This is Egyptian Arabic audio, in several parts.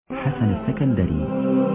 حسن السكندري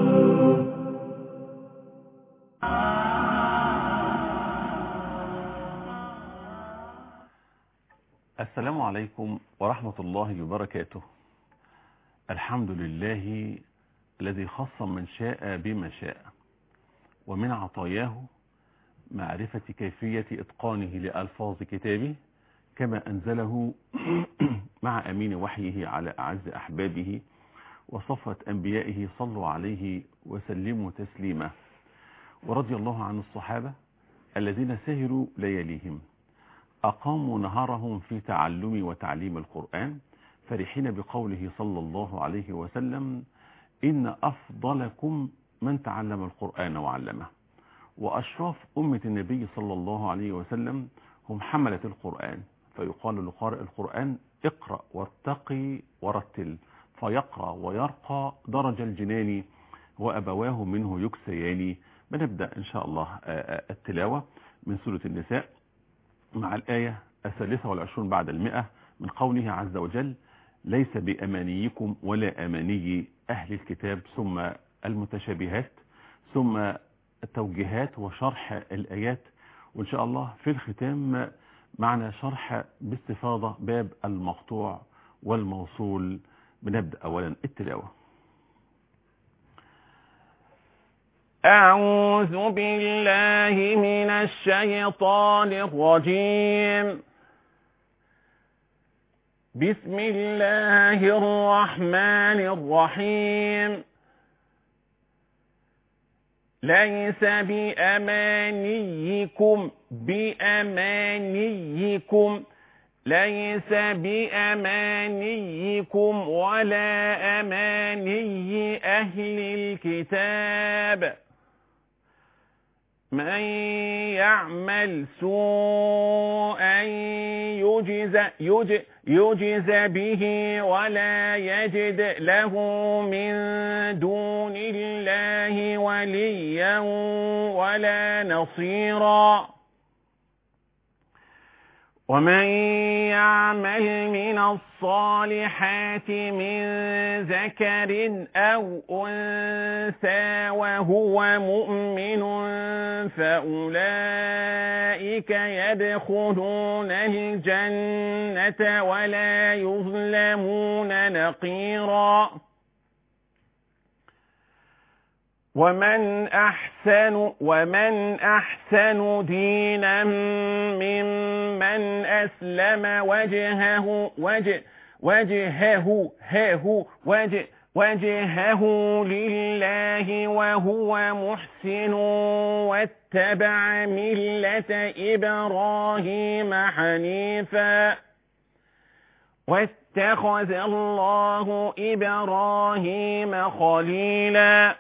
السلام عليكم ورحمة الله وبركاته الحمد لله الذي خص من شاء بما شاء ومن عطاياه معرفة كيفية إتقانه لألفاظ كتابه كما أنزله مع أمين وحيه على أعز أحبابه وصفة أنبيائه صلوا عليه وسلموا تسليما ورضي الله عن الصحابة الذين سهروا لياليهم أقاموا نهارهم في تعلم وتعليم القرآن فرحين بقوله صلى الله عليه وسلم إن أفضلكم من تعلم القرآن وعلمه وأشراف أمة النبي صلى الله عليه وسلم هم حملة القرآن فيقال لقارئ القرآن اقرأ وارتقي ورتل فيقرأ ويرقى درج الجنان وأبواه منه يكسيان بنبدأ إن شاء الله التلاوة من سورة النساء مع الآية الثالثة والعشرون بعد المئة من قوله عز وجل ليس بأمانيكم ولا أماني أهل الكتاب ثم المتشابهات ثم التوجيهات وشرح الآيات وإن شاء الله في الختام معنا شرح باستفاضة باب المقطوع والموصول بنبدأ أولا التلاوة أعوذ بالله من الشيطان الرجيم بسم الله الرحمن الرحيم ليس بأمانيكم بأمانيكم ليس بأمانيكم ولا أماني أهل الكتاب من يعمل سوءا يجز, يجز, يجز به ولا يجد له من دون الله وليا ولا نصيرا ومن يعمل من الصالحات من ذكر أو أنثى وهو مؤمن فأولئك يدخلون الجنة ولا يظلمون نقيرا ومن أحسن ومن أحسن دينا ممن أسلم وجهه وجه وجهه هه وجه وجهه لله وهو محسن واتبع ملة إبراهيم حنيفا واتخذ الله إبراهيم خليلا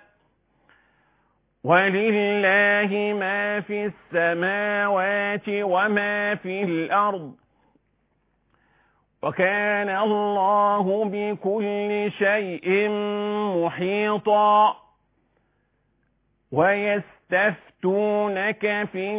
ولله ما في السماوات وما في الأرض وكان الله بكل شيء محيطا ويستفتونك في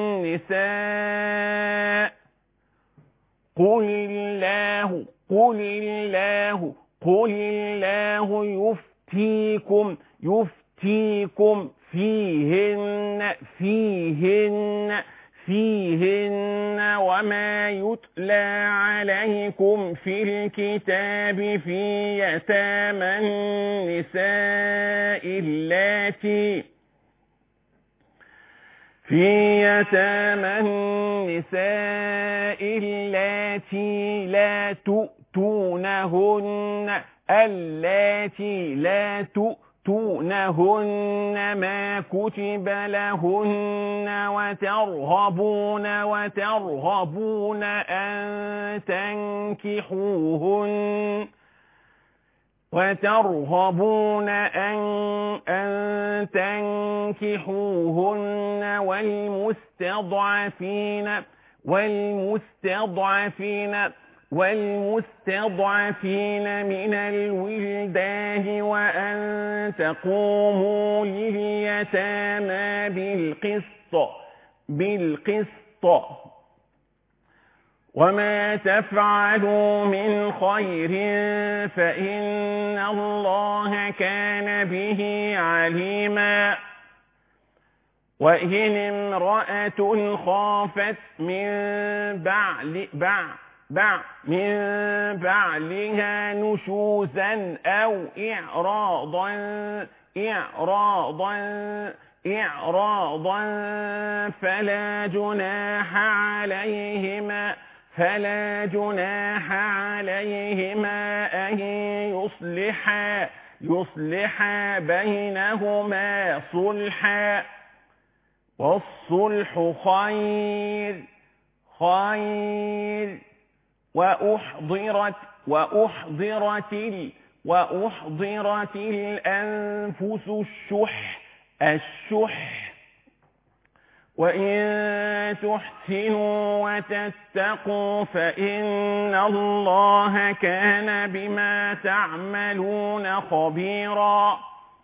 النساء قل الله قل الله قل الله يفتيكم يفتيكم فيهن فيهن فيهن وما يتلى عليكم في الكتاب في يتامى النساء اللاتي في يتامى النساء اللاتي لا تؤتونهن اللاتي لا تؤتونهن تؤتونهن ما كتب لهن وترغبون وترغبون أن تنكحوهن وترغبون أن, أن تنكحوهن والمستضعفين والمستضعفين والمستضعفين من الولدان وأن تقوموا لليتامى بالقسط بالقسط وما تفعلوا من خير فإن الله كان به عليما وإن امرأة خافت من بعل بع بع من بعلها نشوزا أو إعراضا إعراضا إعراضا فلا جناح عليهما فلا جناح عليهما أن يصلحا يصلحا بينهما صلحا والصلح خير خير وأحضرت وأحضرت ال وأحضرت الأنفس الشح الشح وإن تحسنوا وتتقوا فإن الله كان بما تعملون خبيرا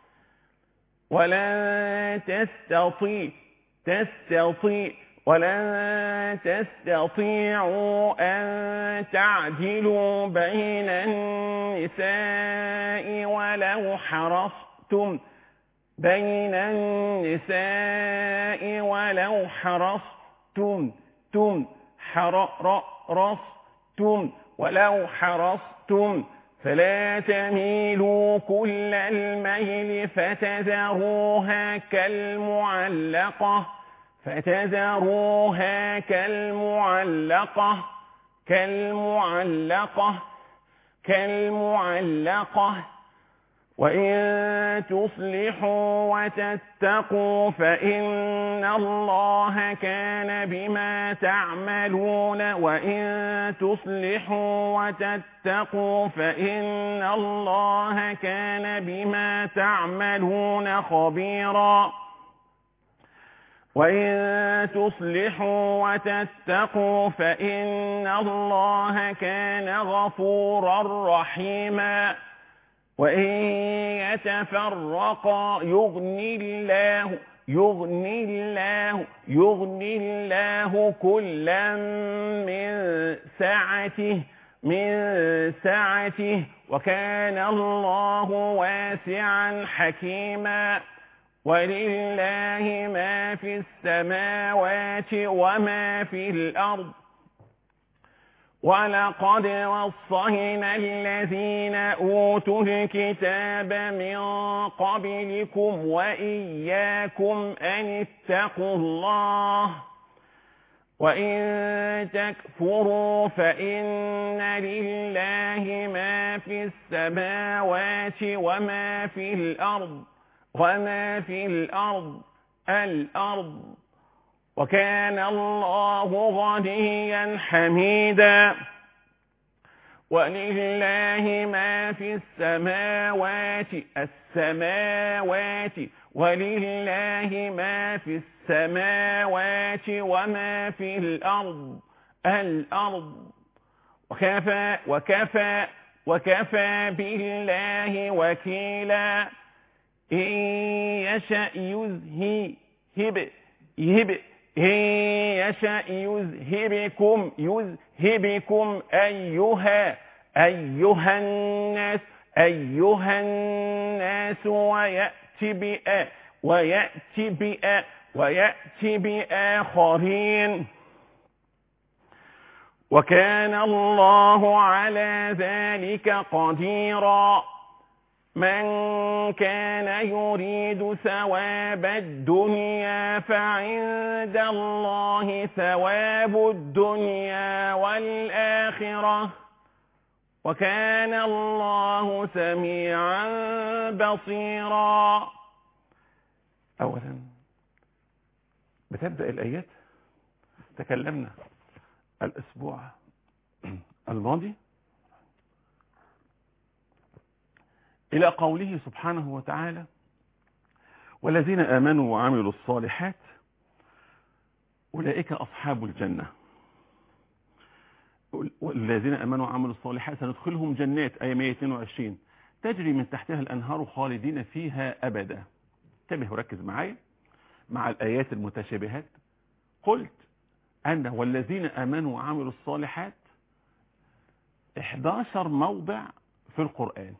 ولن تستطيع تستطيع ولن تستطيعوا أن تعدلوا بين النساء ولو حرصتم بين النساء ولو حرصتم تم حرصتم ولو حرصتم فلا تميلوا كل الميل فتذروها كالمعلقة فتذروها كالمعلقة كالمعلقة كالمعلقة وإن تصلحوا وتتقوا فإن الله كان بما تعملون وإن تصلحوا وتتقوا فإن الله كان بما تعملون خبيرا وإن تصلحوا وتتقوا فإن الله كان غفورا رحيما وإن يتفرقا يغني الله يغني الله يغني الله كلا من سعته من سعته وكان الله واسعا حكيما ولله ما في السماوات وما في الأرض ولقد وصينا الذين أوتوا الكتاب من قبلكم وإياكم أن اتقوا الله وإن تكفروا فإن لله ما في السماوات وما في الأرض وما في الأرض الأرض وكان الله غنيا حميدا ولله ما في السماوات السماوات ولله ما في السماوات وما في الأرض الأرض وكفى وكفى وكفى بالله وكيلا إن يشأ يذهب يهب إن يشأ يذهبكم يذهبكم أيها أيها الناس أيها الناس ويأتي بأ ويأتي بأ ويأتي بآخرين وكان الله على ذلك قديرا من كان يريد ثواب الدنيا فعند الله ثواب الدنيا والآخرة وكان الله سميعا بصيرا أولا بتبدأ الآيات تكلمنا الأسبوع الماضي إلى قوله سبحانه وتعالى والذين آمنوا وعملوا الصالحات أولئك أصحاب الجنة والذين آمنوا وعملوا الصالحات سندخلهم جنات آية 122 تجري من تحتها الأنهار خالدين فيها أبدا انتبه وركز معايا مع الآيات المتشابهات قلت أن والذين آمنوا وعملوا الصالحات 11 موضع في القرآن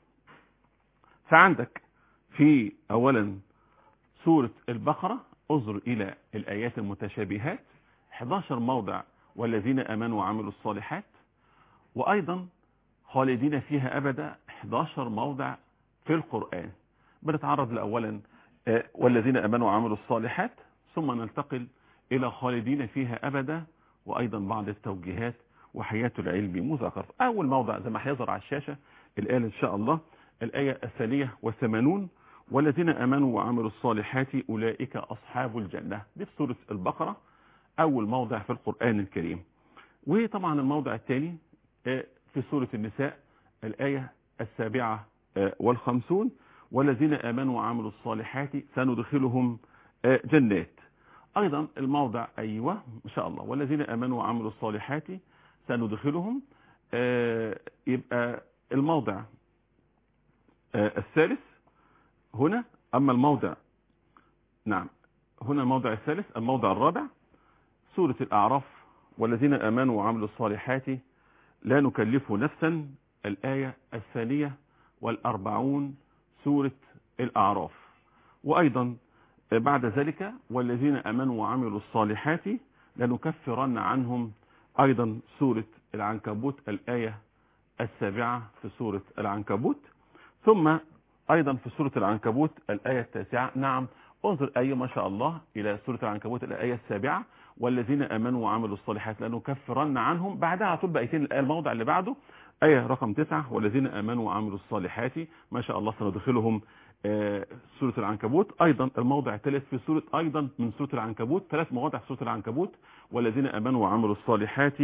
فعندك في أولا سورة البقرة انظر إلى الآيات المتشابهات 11 موضع والذين آمنوا وعملوا الصالحات وأيضا خالدين فيها أبدا 11 موضع في القرآن بنتعرض لأولا آه، والذين آمنوا وعملوا الصالحات ثم ننتقل إلى خالدين فيها أبدا وأيضا بعض التوجيهات وحياة العلم مذاكرة أول موضع زي ما هيظهر على الشاشة الآن إن شاء الله الآية الثانية والثمانون والذين آمنوا وعملوا الصالحات أولئك أصحاب الجنة دي في سورة البقرة أول موضع في القرآن الكريم وطبعا الموضع الثاني آه، في سورة النساء الآية السابعة آه، والخمسون والذين آمنوا وعملوا الصالحات سندخلهم آه، جنات أيضا الموضع أيوة إن شاء الله والذين آمنوا وعملوا الصالحات سندخلهم آه، يبقى الموضع آه، الثالث هنا أما الموضع نعم هنا الموضع الثالث الموضع الرابع سورة الأعراف والذين آمنوا وعملوا الصالحات لا نكلف نفسا الآية الثانية والأربعون سورة الأعراف وأيضا بعد ذلك والذين أمنوا وعملوا الصالحات لنكفرن عنهم أيضا سورة العنكبوت الآية السابعة في سورة العنكبوت ثم أيضا في سورة العنكبوت الآية التاسعة نعم انظر أي ما شاء الله إلى سورة العنكبوت الآية السابعة والذين آمنوا وعملوا الصالحات لنكفرن عنهم بعدها على طول بقيتين الآية الموضع اللي بعده آية رقم تسعة والذين آمنوا وعملوا الصالحات ما شاء الله سندخلهم آه، سورة العنكبوت أيضا الموضع الثالث في سورة أيضا من سورة العنكبوت ثلاث مواضع في سورة العنكبوت والذين آمنوا وعملوا الصالحات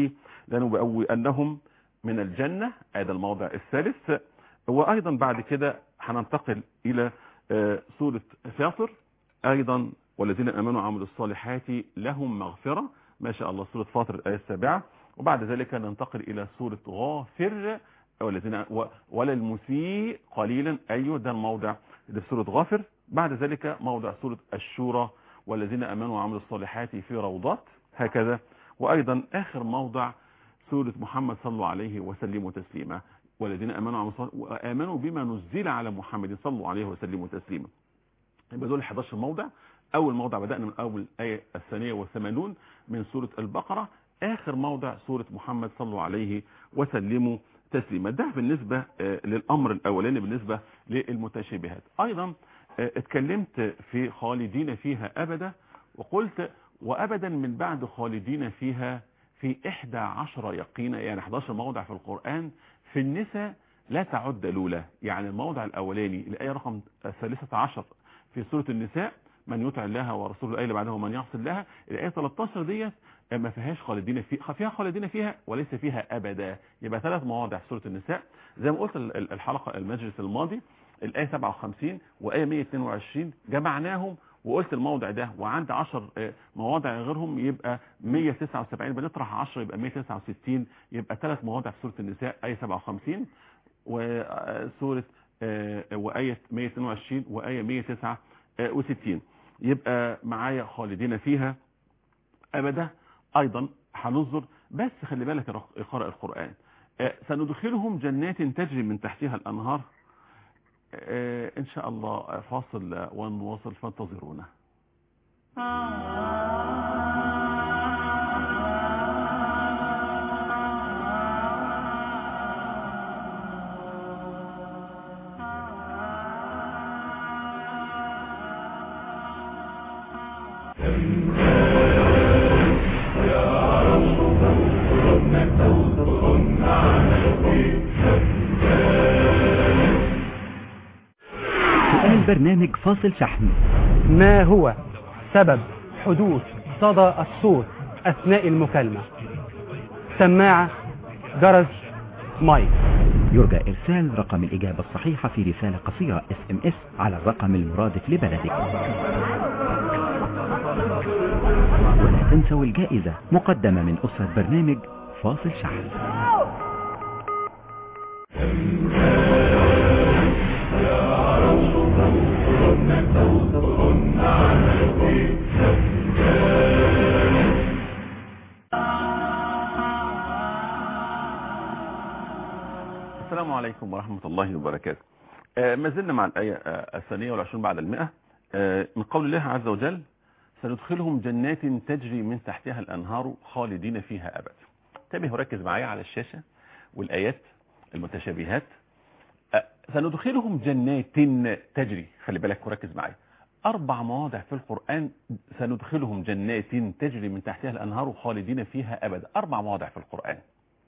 لنبوئنهم من الجنة هذا الموضع الثالث وأيضا بعد كده هننتقل إلى آه، سورة فاطر أيضا والذين آمنوا وعملوا الصالحات لهم مغفرة ما شاء الله سورة فاطر الآية السابعة وبعد ذلك ننتقل إلى سورة غافر والذين و- ولا المسيء قليلا أيوه ده الموضع اللي في سورة غافر بعد ذلك موضع سورة الشورى والذين آمنوا وعملوا الصالحات في روضات هكذا وأيضا آخر موضع سورة محمد صلى الله عليه وسلم تسليما والذين آمنوا وعملوا الصالحات وآمنوا بما نزل على محمد صلى الله عليه وسلم تسليما يبقى دول 11 موضع أول موضع بدأنا من أول آية الثانية والثمانون من سورة البقرة آخر موضع سورة محمد صلى الله عليه وسلم تسليما ده بالنسبة آه، للأمر الأولاني بالنسبة للمتشابهات أيضا آه، اتكلمت في خالدين فيها أبدا وقلت وأبدا من بعد خالدين فيها في إحدى عشر يقينا يعني 11 موضع في القرآن في النساء لا تعد الأولى يعني الموضع الأولاني الآية رقم الثالثة عشر في سورة النساء من يطع الله ورسوله الآية اللي بعدها ومن يعصي الله الآية 13 ديت ما فيهاش خالدين فيها فيها خالدين فيها وليس فيها أبدا يبقى ثلاث مواضع في سورة النساء زي ما قلت ال- ال- الحلقة المجلس الماضي الآية 57 وآية 122 جمعناهم وقلت الموضع ده وعند 10 مواضع غيرهم يبقى 179 بنطرح 10 يبقى 169 يبقى ثلاث مواضع في سورة النساء آية 57 وسورة آه، وآية 122 وآية 169 يبقى معايا خالدين فيها أبدا أيضا هننظر بس خلي بالك يا قارئ القرآن آه، سندخلهم جنات تجري من تحتها الأنهار آه، إن شاء الله فاصل ونواصل فانتظرونا سؤال برنامج فاصل شحن ما هو سبب حدوث صدى الصوت أثناء المكالمة سماعة جرس مايك يرجى إرسال رقم الإجابة الصحيحة في رسالة قصيرة اس ام اس على الرقم المرادف لبلدك ولا تنسوا الجائزة مقدمة من أسرة برنامج فاصل شحن عليكم ورحمة الله وبركاته آه، ما زلنا مع الآية آه، الثانية والعشرون بعد المئة آه، من قول الله عز وجل سندخلهم جنات تجري من تحتها الأنهار خالدين فيها أبدا انتبه وركز معايا على الشاشة والآيات المتشابهات آه، سندخلهم جنات تجري خلي بالك وركز معايا أربع مواضع في القرآن سندخلهم جنات تجري من تحتها الأنهار خالدين فيها أبدا أربع مواضع في القرآن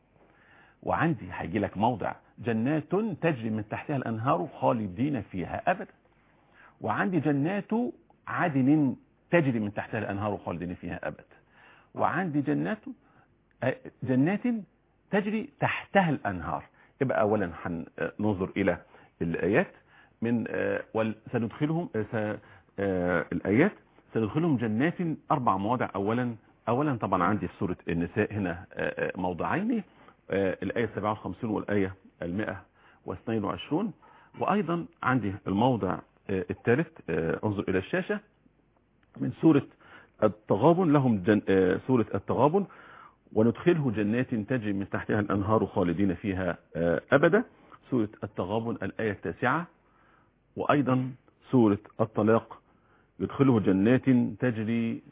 وعندي هيجي لك موضع جنات تجري من تحتها الأنهار خالدين فيها أبدا وعندي جنات عدن تجري من تحتها الأنهار خالدين فيها أبدا وعندي جنات آه، جنات تجري تحتها الأنهار يبقى أولا هننظر إلى الآيات من آه، وال- سندخلهم آه، س- آه، الآيات سندخلهم جنات أربع مواضع أولا أولا طبعا عندي في سورة النساء هنا آه، آه، موضعين آه، الآية 57 والآية 122 وأيضا عندي الموضع آه، الثالث آه، انظر إلى الشاشة من سورة التغابن لهم جن... آه، سورة التغابن وندخله جنات تجري من تحتها الأنهار خالدين فيها آه، أبدا سورة التغابن الآية التاسعة وأيضا سورة الطلاق يدخله جنات تجري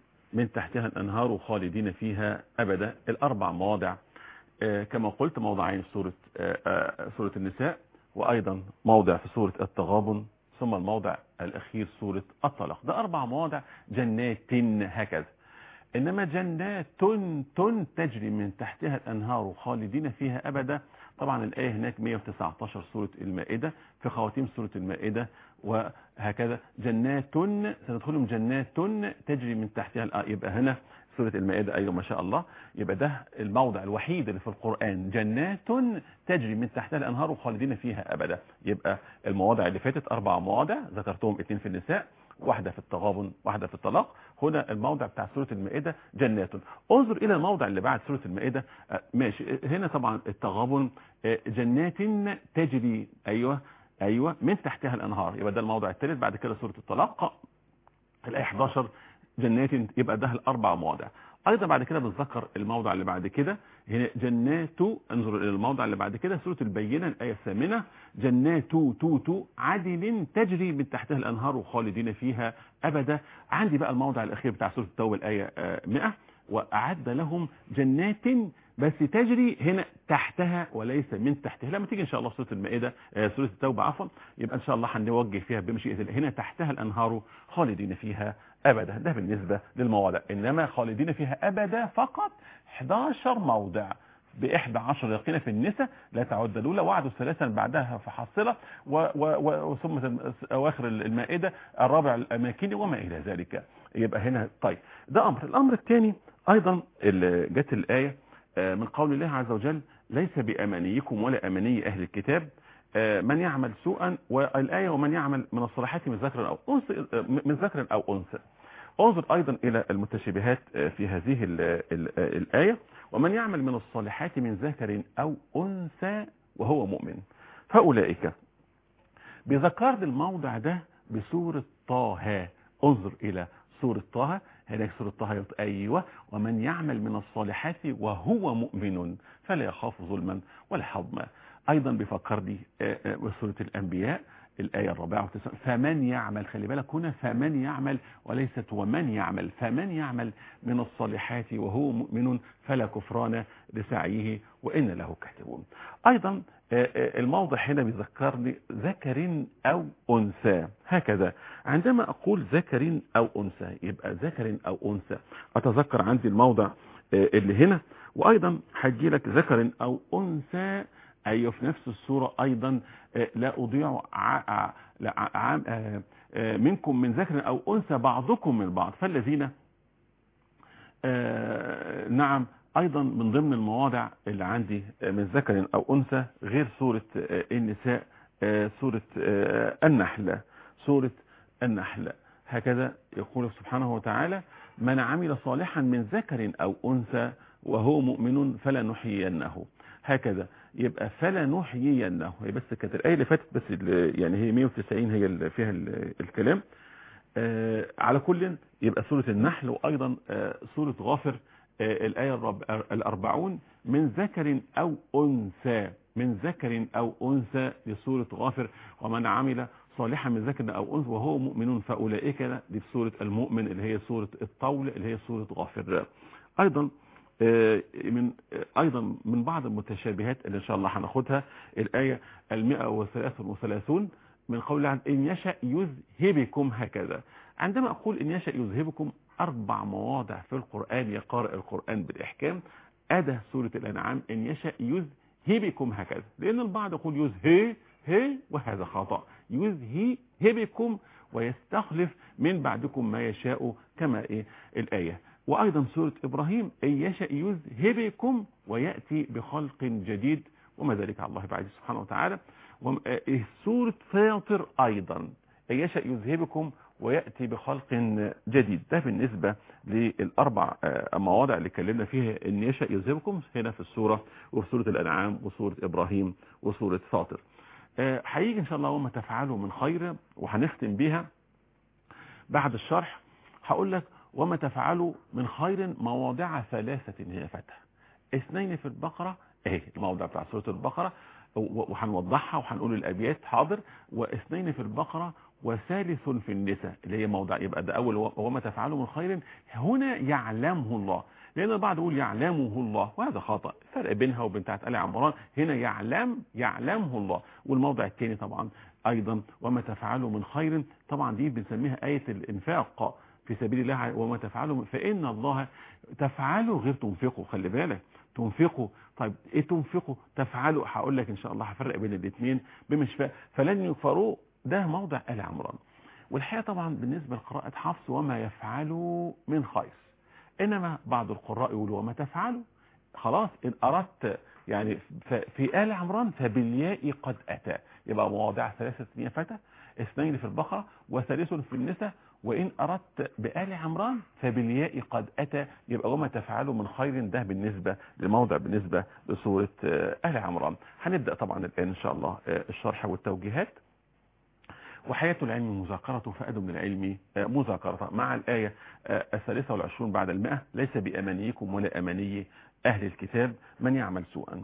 من تحتها الأنهار خالدين فيها أبدا الأربع مواضع آه، كما قلت موضعين في سورة آه، آه، سورة النساء وأيضا موضع في سورة التغابن ثم الموضع الأخير سورة الطلاق ده أربع مواضع جنات هكذا إنما جنات تن تجري من تحتها الأنهار خالدين فيها أبدا طبعا الآية هناك 119 سورة المائدة في خواتيم سورة المائدة وهكذا جنات سندخلهم جنات تجري من تحتها الأ- يبقى هنا سورة المائدة أيوة ما شاء الله يبقى ده الموضع الوحيد اللي في القرآن جنات تجري من تحتها الأنهار خالدين فيها أبدا يبقى المواضع اللي فاتت أربع مواضع ذكرتهم اثنين في النساء واحدة في التغابن واحدة في الطلاق هنا الموضع بتاع سورة المائدة جنات انظر إلى الموضع اللي بعد سورة المائدة آه، ماشي هنا طبعا التغابن آه، جنات تجري أيوة أيوة من تحتها الأنهار يبقى ده الموضع الثالث بعد كده سورة الطلاق الآية 11 جنات يبقى ده الأربع مواضع أيضا بعد كده بنذكر الموضع اللي بعد كده هنا جنات انظر إلى الموضع اللي بعد كده سورة البينة الآية الثامنة جنات تو تو عدن تجري من تحتها الأنهار خالدين فيها أبدا عندي بقى الموضع الأخير بتاع سورة التوبة الآية آه، 100 وأعد لهم جنات بس تجري هنا تحتها وليس من تحتها لما تيجي ان شاء الله سوره المائده آه، سوره التوبه عفوا يبقى ان شاء الله هنوجه فيها بمشيئه الله هنا تحتها الانهار خالدين فيها ابدا ده بالنسبه للمواضع انما خالدين فيها ابدا فقط 11 موضع بإحدى عشر يقين في النساء لا تعد الأولى وعد ثلاثا بعدها فحصلة و و و وثم أواخر المائدة الرابع الأماكن وما إلى ذلك يبقى هنا طيب ده أمر الأمر الثاني أيضا اللي جت الآية آه، من قول الله عز وجل ليس بأمانيكم ولا أماني أهل الكتاب آه، من يعمل سوءا والآية ومن يعمل من الصالحات من ذكر أو أنثى آه، من ذكر أو أنثى انظر أيضا إلى المتشابهات آه، في هذه ال ال الآية ومن يعمل من الصالحات من ذكر أو أنثى وهو مؤمن فأولئك بذكر الموضع ده بسورة طه انظر إلى سورة طه هناك سورة طه يقول أيوة ومن يعمل من الصالحات وهو مؤمن فلا يخاف ظلما ولا حظما أيضا بفكرني آه، آه، بسورة الأنبياء الآية الرابعة والتسعة فمن يعمل خلي بالك هنا فمن يعمل وليست ومن يعمل فمن يعمل من الصالحات وهو مؤمن فلا كفران لسعيه وإن له كاتبون أيضا آه، آه، الموضع هنا بيذكرني ذكر أو أنثى هكذا عندما أقول ذكر أو أنثى يبقى ذكر أو أنثى أتذكر عندي الموضع آه، اللي هنا وأيضا هجي لك ذكر أو أنثى أيوة في نفس السورة أيضا آه، لا أضيع ع- ع- لا ع- عام- آه، آه، منكم من ذكر أو أنثى بعضكم من بعض فالذين آه، نعم أيضا من ضمن المواضع اللي عندي آه، من ذكر أو أنثى غير سورة آه، النساء آه، سورة آه، النحل سورة النحل هكذا يقول سبحانه وتعالى من عمل صالحا من ذكر أو أنثى وهو مؤمن فلا نحيينه هكذا يبقى فلا نحيينه هي بس كانت الآية اللي فاتت بس اللي- يعني هي 190 هي اللي فيها ال- الكلام آه، على كل يبقى سورة النحل وأيضا آه، سورة غافر آه، الآية الرب- الأربعون من ذكر أو أنثى من ذكر أو أنثى لسورة غافر ومن عمل صالحا من ذكر أو أنثى وهو مؤمن فأولئك دي في سورة المؤمن اللي هي سورة الطول اللي هي سورة غافر أيضا آه، من آه، أيضا من بعض المتشابهات اللي إن شاء الله هناخدها الآية المئة وثلاث وثلاثون من قول الله إن يشأ يذهبكم هكذا عندما أقول إن يشأ يذهبكم أربع مواضع في القرآن يقرأ القرآن بالإحكام أدى سورة الأنعام إن يشأ يذهبكم هكذا لأن البعض يقول يذهي هي وهذا خطأ يذهبكم ويستخلف من بعدكم ما يشاء كما إيه الآية وأيضا سورة إبراهيم إن يشأ يذهبكم ويأتي بخلق جديد وما ذلك على الله بعد سبحانه وتعالى وم- آه، إيه سورة فاطر أيضا إن يشأ يذهبكم ويأتي بخلق جديد ده بالنسبة للأربع آه، مواضع اللي اتكلمنا فيها إن يشأ يذهبكم هنا في السورة وفي سورة الأنعام وسورة إبراهيم وسورة فاطر آه، هيجي إن شاء الله وما تفعلوا من خير وهنختم بيها بعد الشرح هقول لك وما تفعلوا من خير مواضع ثلاثة هي فتح اثنين في البقرة ايه الموضع بتاع سورة البقرة و- وهنوضحها وهنقول الابيات حاضر واثنين في البقرة وثالث في النساء اللي هي موضع يبقى ده اول و- وما تفعلوا من خير هنا يعلمه الله لان البعض يقول يعلمه الله وهذا خطأ فرق بينها وبين بتاعت ال عمران هنا يعلم يعلمه الله والموضع الثاني طبعا ايضا وما تفعلوا من خير طبعا دي بنسميها آية الانفاق في سبيل الله وما تفعلوا فإن الله تفعلوا غير تنفقوا خلي بالك تنفقوا طيب ايه تنفقوا تفعلوا هقول لك ان شاء الله هفرق بين الاثنين بمشفاء فلن يكفروا ده موضع آل عمران والحقيقة طبعا بالنسبة لقراءة حفص وما يفعلوا من خير انما بعض القراء يقولوا وما تفعلوا خلاص ان اردت يعني ف- في آل عمران فبالياء قد اتى يبقى مواضع ثلاثة هي فتى اثنين في البقرة وثالث في النساء وإن أردت بآل عمران فبالياء قد أتى يبقى وما تفعلوا من خير ده بالنسبة للموضع بالنسبة لسورة آه، آل عمران هنبدأ طبعا الآن إن شاء الله آه، الشرح والتوجيهات وحياة العلم مذاكرة فأد من العلم آه، مذاكرة مع الآية آه، الثالثة والعشرون بعد المئة ليس بأمانيكم ولا أماني أهل الكتاب من يعمل سوءا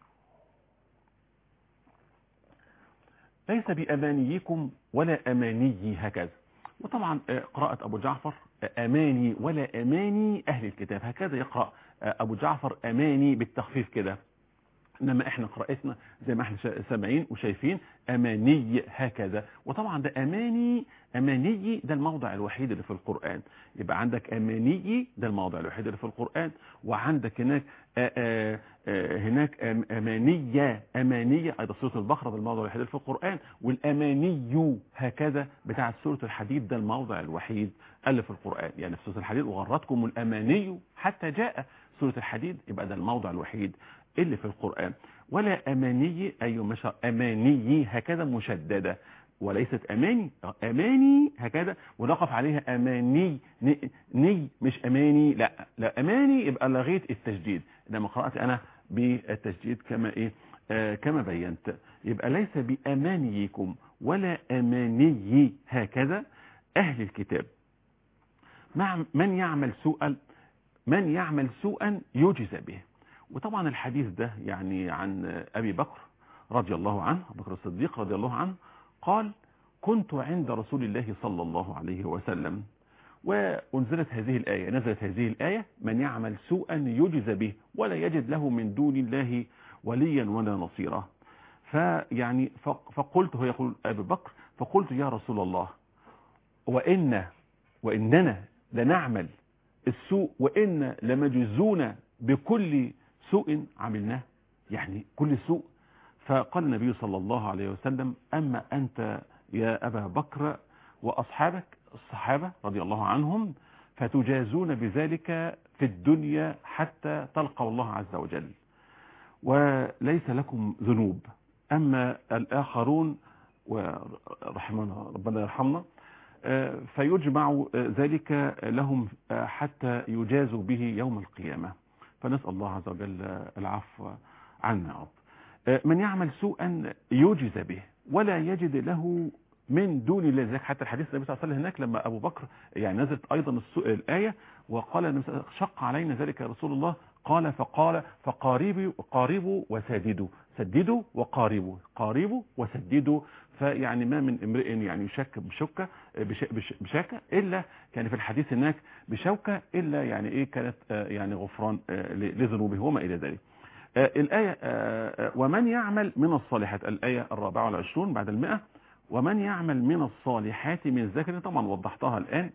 ليس بأمانيكم ولا أماني هكذا وطبعا آه، قراءة أبو جعفر آه، أماني ولا أماني أهل الكتاب هكذا يقرأ آه، أبو جعفر أماني بالتخفيف كده انما احنا قراءتنا زي ما احنا شا- سامعين وشايفين اماني هكذا وطبعا ده اماني اماني ده الموضع الوحيد اللي في القران يبقى عندك اماني ده الموضع الوحيد اللي في القران وعندك هناك آآ آآ آآ هناك أم- امانيه امانيه ايضا سوره البقره ده الموضع الوحيد اللي في القران والاماني هكذا بتاعه سوره الحديد ده الموضع الوحيد اللي في القران يعني في سوره الحديد وغرتكم الاماني حتى جاء سوره الحديد يبقى ده الموضع الوحيد اللي في القرآن ولا أماني أي مش أماني هكذا مشددة وليست أماني أماني هكذا ونقف عليها أماني ني, ني مش أماني لا لا أماني يبقى لغيت التجديد إنما قرأت أنا بالتجديد كما إيه آه كما بينت يبقى ليس بأمانيكم ولا أماني هكذا أهل الكتاب مع من يعمل سوءا من يعمل سوءا يجزى به وطبعا الحديث ده يعني عن أبي بكر رضي الله عنه أبو بكر الصديق رضي الله عنه قال كنت عند رسول الله صلى الله عليه وسلم وأنزلت هذه الآية نزلت هذه الآية من يعمل سوءا يجزى به ولا يجد له من دون الله وليا ولا نصيرا فيعني ف- فقلت هو يقول أبي بكر فقلت يا رسول الله وإن وإننا لنعمل السوء وإن لمجزون بكل سوء عملناه يعني كل سوء فقال النبي صلى الله عليه وسلم أما أنت يا أبا بكر وأصحابك الصحابة رضي الله عنهم فتجازون بذلك في الدنيا حتى تلقوا الله عز وجل وليس لكم ذنوب أما الآخرون ورحمنا ربنا يرحمنا آه، فيجمع آه، ذلك لهم آه، حتى يجازوا به يوم القيامة فنسأل الله عز وجل العفو عنا يا رب آه، من يعمل سوءا يجز به ولا يجد له من دون الله ذلك حتى الحديث النبي صلى الله عليه وسلم هناك لما أبو بكر يعني نزلت أيضا السوء الآية وقال النبي صلى الله عليه وسلم شق علينا ذلك يا رسول الله قال فقال فقاربوا قاربوا وسددوا سددوا وقاربوا قاربوا وسددوا فيعني ما من امرئ يعني يشك بشكه بش بش بشكه الا كان في الحديث هناك بشوكه الا يعني ايه كانت آه، يعني غفران آه، ل- لذنوبه وما الى ذلك آه، الآية آه، آه، ومن يعمل من الصالحات الآية الرابعة والعشرون بعد المئة ومن يعمل من الصالحات من ذكر طبعا وضحتها الآن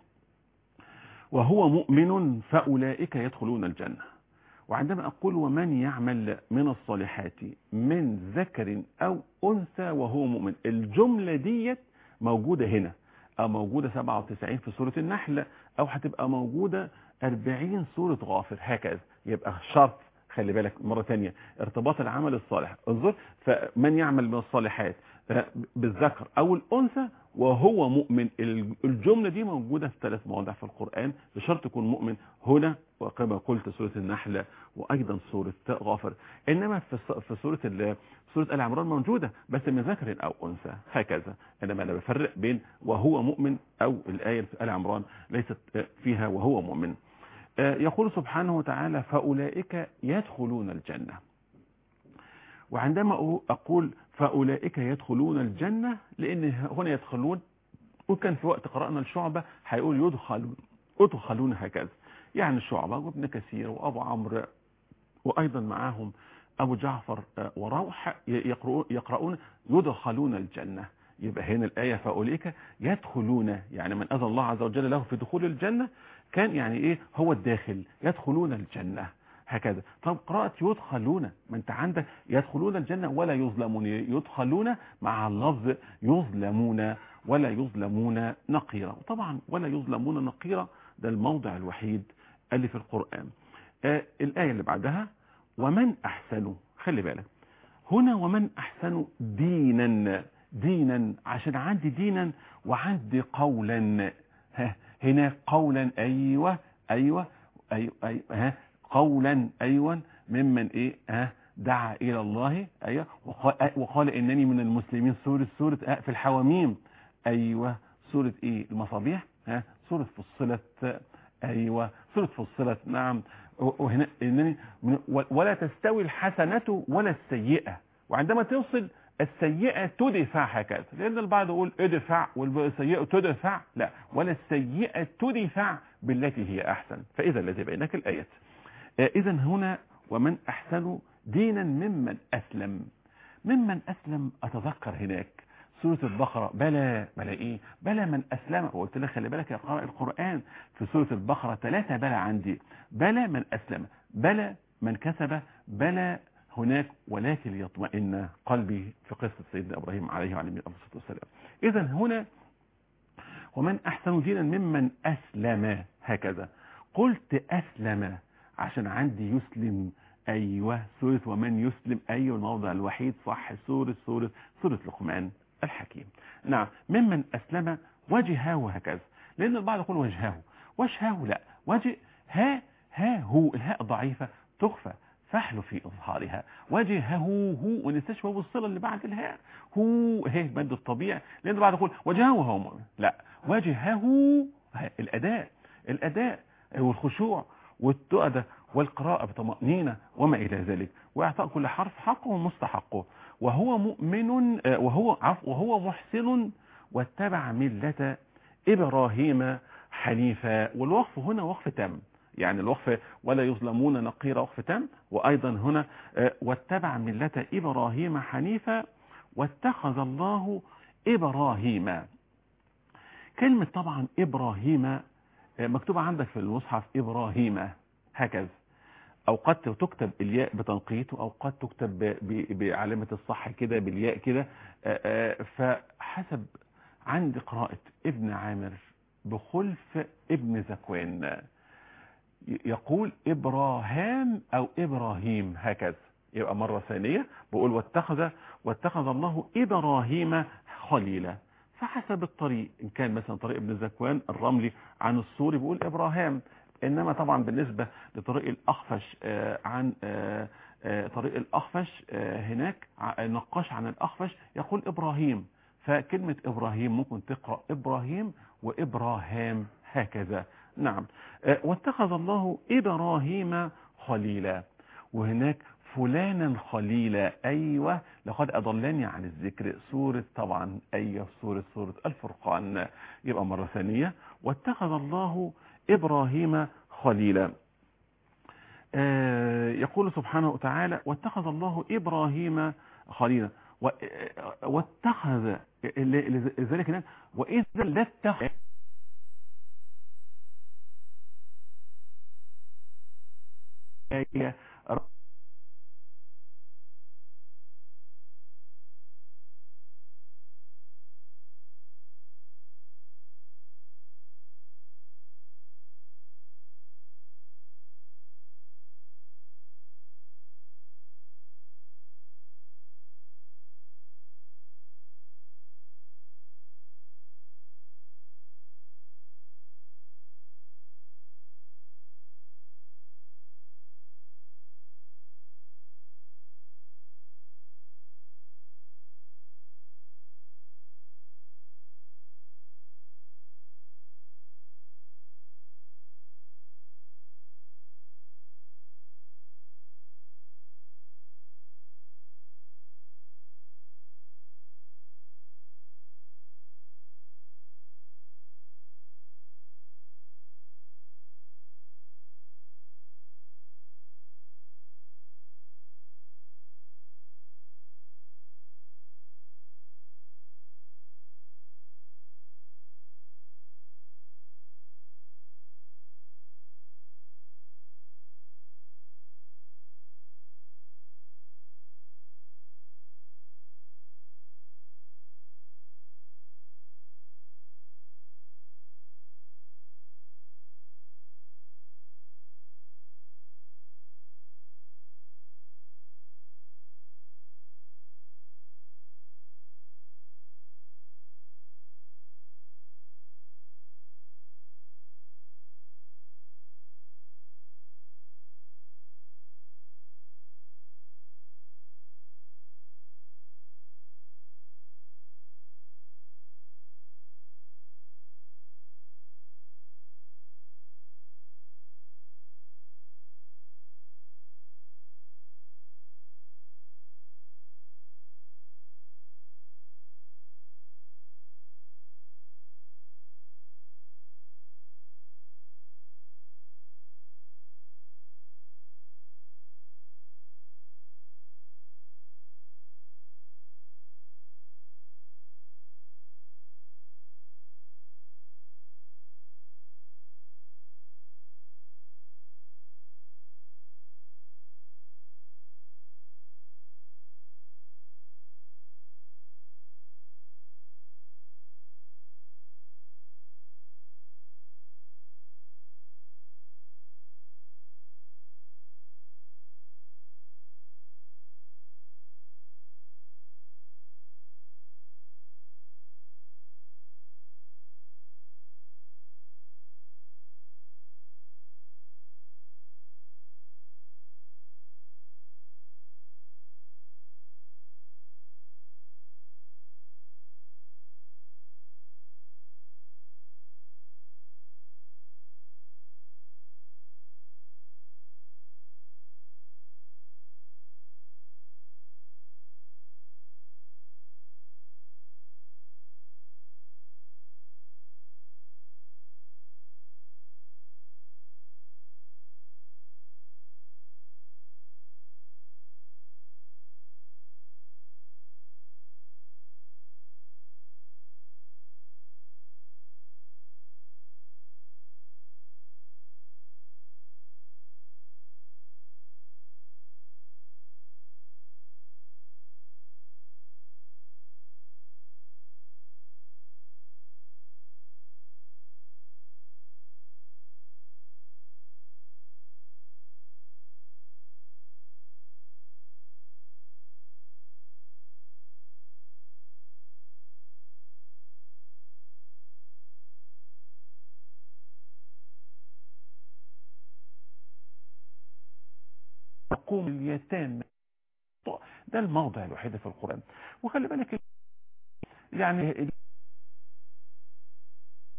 وهو مؤمن فأولئك يدخلون الجنة وعندما أقول ومن يعمل من الصالحات من ذكر أو أنثى وهو مؤمن الجملة ديت موجودة هنا أو موجودة 97 في سورة النحل أو هتبقى موجودة 40 سورة غافر هكذا يبقى شرط خلي بالك مرة تانية ارتباط العمل الصالح انظر فمن يعمل من الصالحات آه، بالذكر او الانثى وهو مؤمن الجملة دي موجودة في ثلاث مواضع في القرآن بشرط يكون مؤمن هنا وكما قلت سورة النحل وايضا سورة غافر انما في الص- في سورة ال- سورة ال عمران موجودة بس من ذكر او انثى هكذا انما انا بفرق بين وهو مؤمن او الاية في ال عمران ليست آه، فيها وهو مؤمن آه، يقول سبحانه وتعالى فأولئك يدخلون الجنة وعندما أ- أقول فأولئك يدخلون الجنة لأن هنا يدخلون وكان في وقت قرأنا الشعبة هيقول يدخلون يدخلون هكذا يعني الشعبة وابن كثير وأبو عمرو وأيضا معاهم أبو جعفر آه، وروح ي- يقرؤون, يقرؤون يدخلون الجنة يبقى هنا الآية فأولئك يدخلون يعني من أذن الله عز وجل له في دخول الجنة كان يعني إيه هو الداخل يدخلون الجنة هكذا طب قراءة يدخلون ما انت عندك يدخلون الجنة ولا يظلمون يدخلون مع اللفظ يظلمون ولا يظلمون نقيرا طبعا ولا يظلمون نقيرا ده الموضع الوحيد اللي في القرآن آه الآية اللي بعدها ومن أحسن خلي بالك هنا ومن أحسن دينا دينا عشان عندي دينا وعندي قولا ها هنا قولا أيوة أيوة أيوة, أيوة ها قولا أيوة ممن إيه ها دعا إلى الله أيوة وقال, وقال إنني من المسلمين سورة سورة آه في الحواميم أيوة سورة إيه المصابيح ها سورة فصلت أيوة سورة فصلت نعم وهنا إنني من- ولا تستوي الحسنة ولا السيئة وعندما توصل السيئة تدفع هكذا لأن البعض يقول ادفع والسيئة تدفع لا ولا السيئة تدفع بالتي هي أحسن فإذا الذي بينك الآيات إذا هنا ومن أحسن دينا ممن أسلم ممن أسلم أتذكر هناك سورة البقرة بلى بلى إيه بلى من أسلم وقلت لك خلي بالك يا قارئ القرآن في سورة البقرة ثلاثة بلى عندي بلى من أسلم بلى من كسب بلى هناك ولكن يطمئن قلبي في قصة سيدنا إبراهيم عليه وعلى الصلاة والسلام إذا هنا ومن أحسن دينا ممن أسلم هكذا قلت أسلم عشان عندي يسلم أيوة سورة ومن يسلم أيوة الموضع الوحيد صح سورة سورة سورة لقمان الحكيم نعم ممن أسلم وجهه هكذا لأن البعض يقول وجهه وجهه لا وجه ها ها هو الهاء ضعيفة تخفى فحل في إظهارها وجهه هو ونستشفى بالصلة اللي بعد الهاء هو هي مد الطبيعي لأن البعض يقول وجهه هو مؤمن لا وجهه ها، الأداء الأداء والخشوع والتؤدة والقراءة بطمأنينة وما إلى ذلك وإعطاء كل حرف حقه ومستحقه وهو مؤمن آه، وهو عفو وهو محسن واتبع ملة إبراهيم حنيفا والوقف هنا وقف تام يعني الوقف ولا يظلمون نقير وقف تام وأيضا هنا آه، واتبع ملة إبراهيم حنيفا واتخذ الله إبراهيم كلمة طبعا إبراهيم آه، مكتوبة عندك في المصحف إبراهيم هكذا أو قد تكتب الياء بتنقيط أو قد تكتب ب- ب- بعلامة الصح كده بالياء كده آه، آه، فحسب عند قراءة ابن عامر بخلف ابن زكوان ي- يقول إبراهام أو إبراهيم هكذا يبقى مرة ثانية بقول واتخذ واتخذ الله إبراهيم خليلا فحسب الطريق إن كان مثلا طريق ابن زكوان الرملي عن السوري بيقول إبراهام إنما طبعا بالنسبة لطريق الأخفش آه، عن آه، آه، طريق الأخفش آه، هناك ع- نقاش عن الأخفش يقول إبراهيم فكلمة إبراهيم ممكن تقرأ إبراهيم وإبراهام هكذا نعم آه، واتخذ الله إبراهيم خليلا وهناك فلانا خليلا أيوة لقد أضلني عن الذكر سورة طبعا أيوة سورة سورة الفرقان يبقى مرة ثانية واتخذ الله إبراهيم خليلا آه يقول سبحانه وتعالى واتخذ الله إبراهيم خليلا و- آه، واتخذ لذلك هناك وإذا لاتخذ آية تقوم اليتامى ده الموضع الوحيد في القرآن وخلي بالك يعني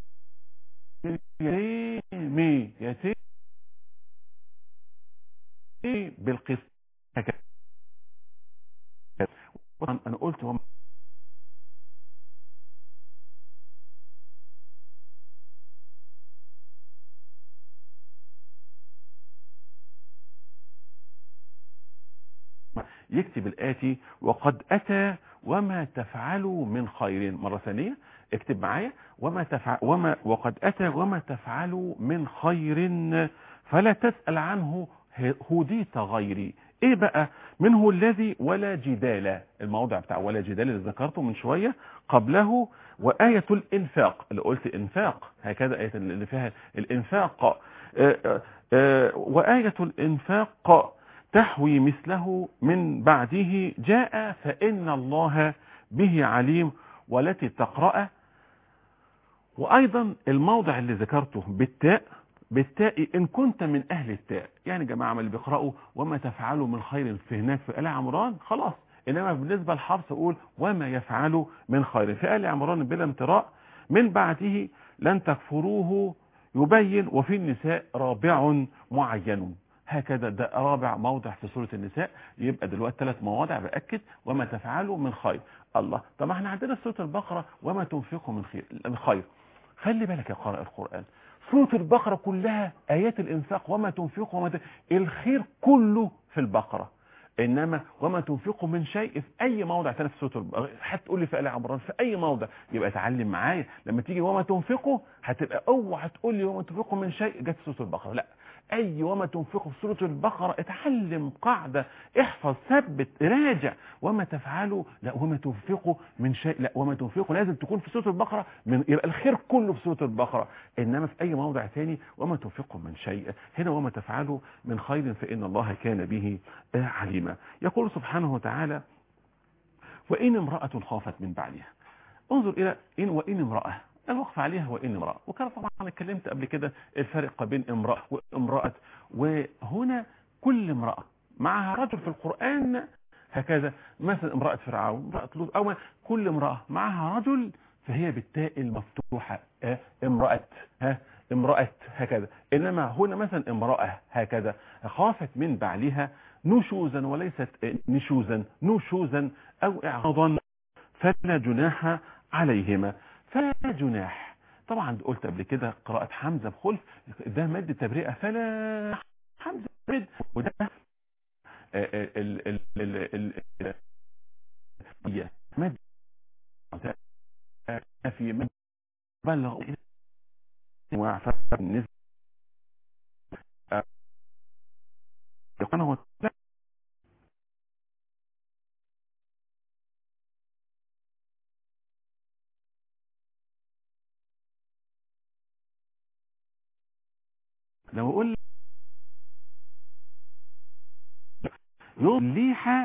يتيمي يتيم يكتب الآتي وقد أتى وما تفعلوا من خير مرة ثانية اكتب معايا وما تفعل وما وقد أتى وما تفعلوا من خير فلا تسأل عنه هديت غيري ايه بقى منه الذي ولا جدال الموضع بتاع ولا جدال اللي ذكرته من شوية قبله وآية الإنفاق اللي قلت إنفاق هكذا آية اللي فيها الإنفاق آه، آه، آه، وآية الإنفاق تحوي مثله من بعده جاء فإن الله به عليم والتي تقرأ وأيضا الموضع اللي ذكرته بالتاء بالتاء إن كنت من أهل التاء يعني جماعة من اللي بيقرأوا وما تفعلوا من خير في هناك في آل عمران خلاص إنما بالنسبة للحرف أقول وما يفعلوا من خير في آل عمران بلا امتراء من بعده لن تكفروه يبين وفي النساء رابع معين هكذا ده رابع موضع في سورة النساء يبقى دلوقتي ثلاث مواضع بأكد وما تفعلوا من خير الله طب ما احنا عندنا سورة البقرة وما تنفقوا من خير من خير خلي بالك يا قارئ القرآن سورة البقرة كلها آيات الإنفاق وما تنفقوا وما ت... الخير كله في البقرة إنما وما تنفقوا من شيء في أي موضع تاني في سورة البقرة هتقول لي في آل عمران في أي موضع يبقى اتعلم معايا لما تيجي وما تنفقوا هتبقى اوعى تقول لي وما تنفقوا من شيء جت في سورة البقرة لا أي وما تنفقوا في سورة البقرة اتعلم قاعدة احفظ ثبت راجع وما تفعلوا لا وما تنفقوا من شيء لا وما تنفقوا لازم تكون في سورة البقرة من يبقى الخير كله في سورة البقرة إنما في أي موضع ثاني وما تنفقوا من شيء هنا وما تفعلوا من خير فإن الله كان به عليما يقول سبحانه وتعالى وإن امرأة خافت من بعدها انظر إلى إن وإن امرأة الوقف عليها وإن امرأة وكان طبعا اتكلمت قبل كده الفرق بين امرأة وامرأة وهنا كل امرأة معها رجل في القرآن هكذا مثلا امرأة فرعون امرأة لوط أو كل امرأة معها رجل فهي بالتاء المفتوحة اه امرأة ها امرأة هكذا إنما هنا مثلا امرأة هكذا خافت من بعلها نشوزا وليست نشوزا نشوزا أو إعراضا فلا جناح عليهما فلا جناح طبعا قلت قبل كده قراءة حمزة بخلف ده مد تبرئة فلا حمزة مد وده ال ال ال ال مد في مد بلغ بالنسبة سبحانه وتعالى لو اقول يصلح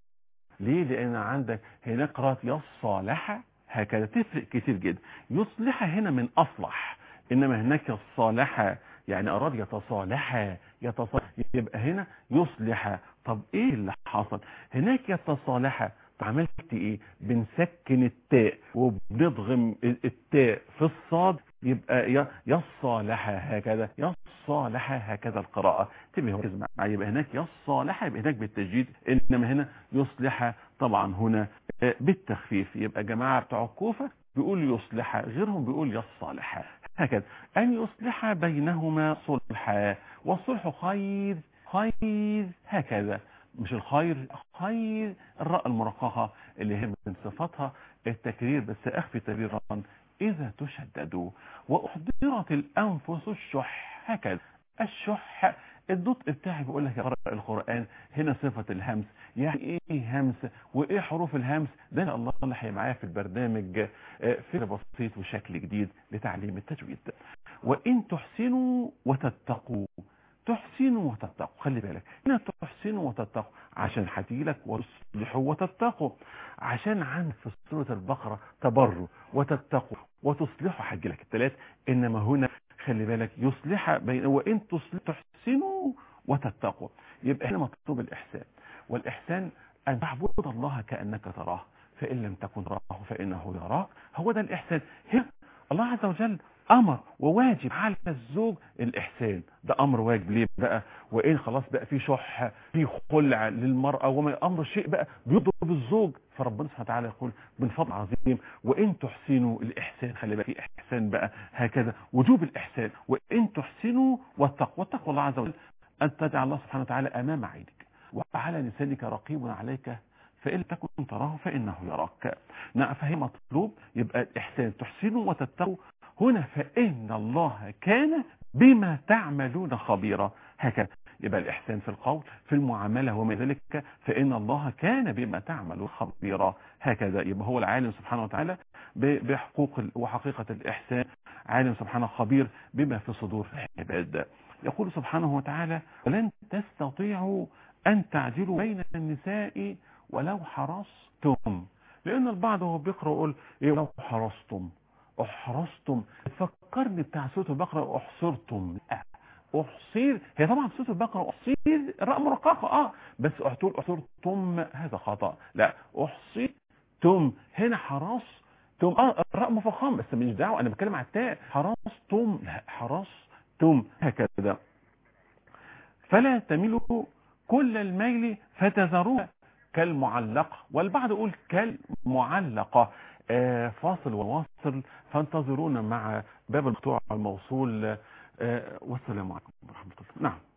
ليه لان عندك هناك قراءة يصالح هكذا تفرق كتير جدا يصلح هنا من اصلح انما هناك الصالح يعني اراد يتصالح يتصالح يبقى هنا يصلح طب ايه اللي حصل هناك يتصالح عملت ايه بنسكن التاء وبنضغم التاء في الصاد يبقى يصالح هكذا يصالح هكذا القراءة تبقى هو معايا يبقى هناك يصالح يبقى هناك بالتجديد انما هنا يصلح طبعا هنا بالتخفيف يبقى جماعة بتوع الكوفة بيقول يصلح غيرهم بيقول يصالح هكذا أن يصلح بينهما صلحا والصلح خير خير هكذا مش الخير خير الراء المرققة اللي هي من صفاتها التكرير بس أخفي تبريرا إذا تشددوا وأحضرت الأنفس الشح هكذا الشح النطق بتاعي بيقول لك اقرا القرآن هنا صفة الهمس يعني ايه همس وايه حروف الهمس ده ان الله اللي هي معايا في البرنامج فكر بسيط وشكل جديد لتعليم التجويد وان تحسنوا وتتقوا تحسنوا وتتقوا خلي بالك هنا تحسنوا وتتقوا عشان هتجيلك وتصلحوا وتتقوا عشان عندك في سورة البقرة تبروا وتتقوا وتصلحوا هتجيلك الثلاث انما هنا خلي بالك يصلح بين وان تصلح تحسنوا وتتقوا يبقى هنا مطلوب الاحسان والاحسان ان تعبد الله كانك تراه فان لم تكن تراه فانه يراك هو ده الاحسان هنا الله عز وجل امر وواجب على الزوج الاحسان ده امر واجب ليه بقى وان خلاص بقى في شح في خلع للمرأة وما امر شيء بقى بيضرب الزوج فربنا سبحانه وتعالى يقول من فضل عظيم وان تحسنوا الاحسان خلي بالك في احسان بقى هكذا وجوب الاحسان وان تحسنوا والتقوى والتقوى الله عز وجل ان تجعل الله سبحانه وتعالى امام عينك وعلى لسانك رقيب عليك فإن تكن تراه فإنه يراك نعم فهي مطلوب يبقى الإحسان تحسنوا وتتقوا هنا فإن الله كان بما تعملون خبيرا هكذا يبقى الإحسان في القول في المعاملة وما ذلك فإن الله كان بما تعملون خبيرا هكذا يبقى هو العالم سبحانه وتعالى بحقوق وحقيقة الإحسان عالم سبحانه خبير بما في صدور العباد يقول سبحانه وتعالى ولن تستطيعوا أن تعدلوا بين النساء ولو حرصتم لأن البعض هو بيقرأ يقول إيه لو حرصتم احرصتم فكرني بتاع سورة البقرة احصرتم لا احصير هي طبعا في سورة البقرة احصير راء مرققة اه بس احتول احصرتم هذا خطأ لا احصيتم هنا حرصتم اه الراء مفخم بس مش دعوة انا بتكلم على التاء حرصتم لا حرصتم هكذا فلا تميلوا كل الميل فتذروها كالمعلقة والبعض يقول كالمعلقة آه فاصل وواصل فانتظرونا مع باب المقطوع الموصول آه والسلام عليكم ورحمة الله نعم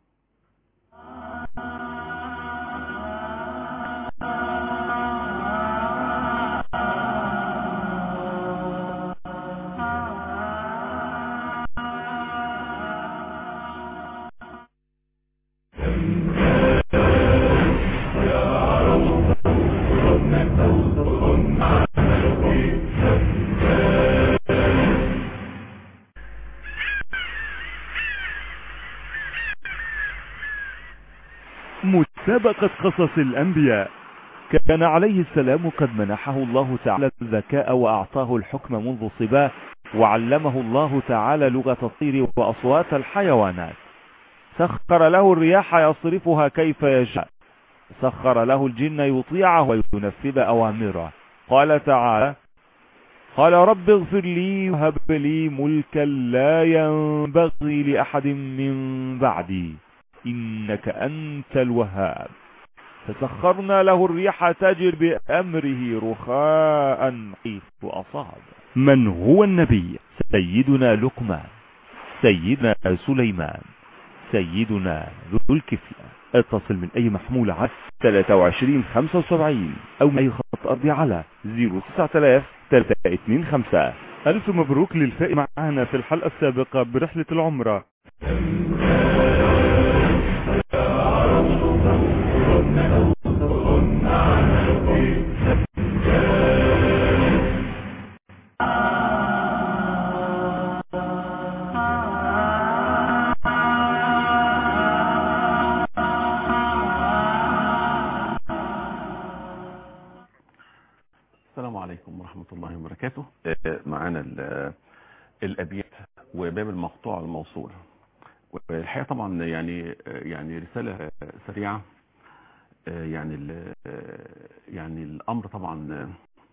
مسابقة قصص الأنبياء كان عليه السلام قد منحه الله تعالى الذكاء وأعطاه الحكم منذ صباه وعلمه الله تعالى لغة الطير وأصوات الحيوانات سخر له الرياح يصرفها كيف يشاء سخر له الجن يطيعه وينفذ أوامره قال تعالى قال رب اغفر لي وهب لي ملكا لا ينبغي لأحد من بعدي إنك أنت الوهاب فسخرنا له الريح تجر بأمره رخاء حيث أصاب من هو النبي سيدنا لقمان سيدنا سليمان سيدنا ذو الكفل اتصل من أي محمول على 23 75 أو من أي خط أرضي على 09000 325 ألف مبروك للفائز معنا في الحلقة السابقة برحلة العمرة السلام عليكم ورحمة الله وبركاته معانا الأبيات وباب المقطوع الموصول والحقيقة طبعا يعني يعني رسالة سريعة يعني ال يعني الأمر طبعا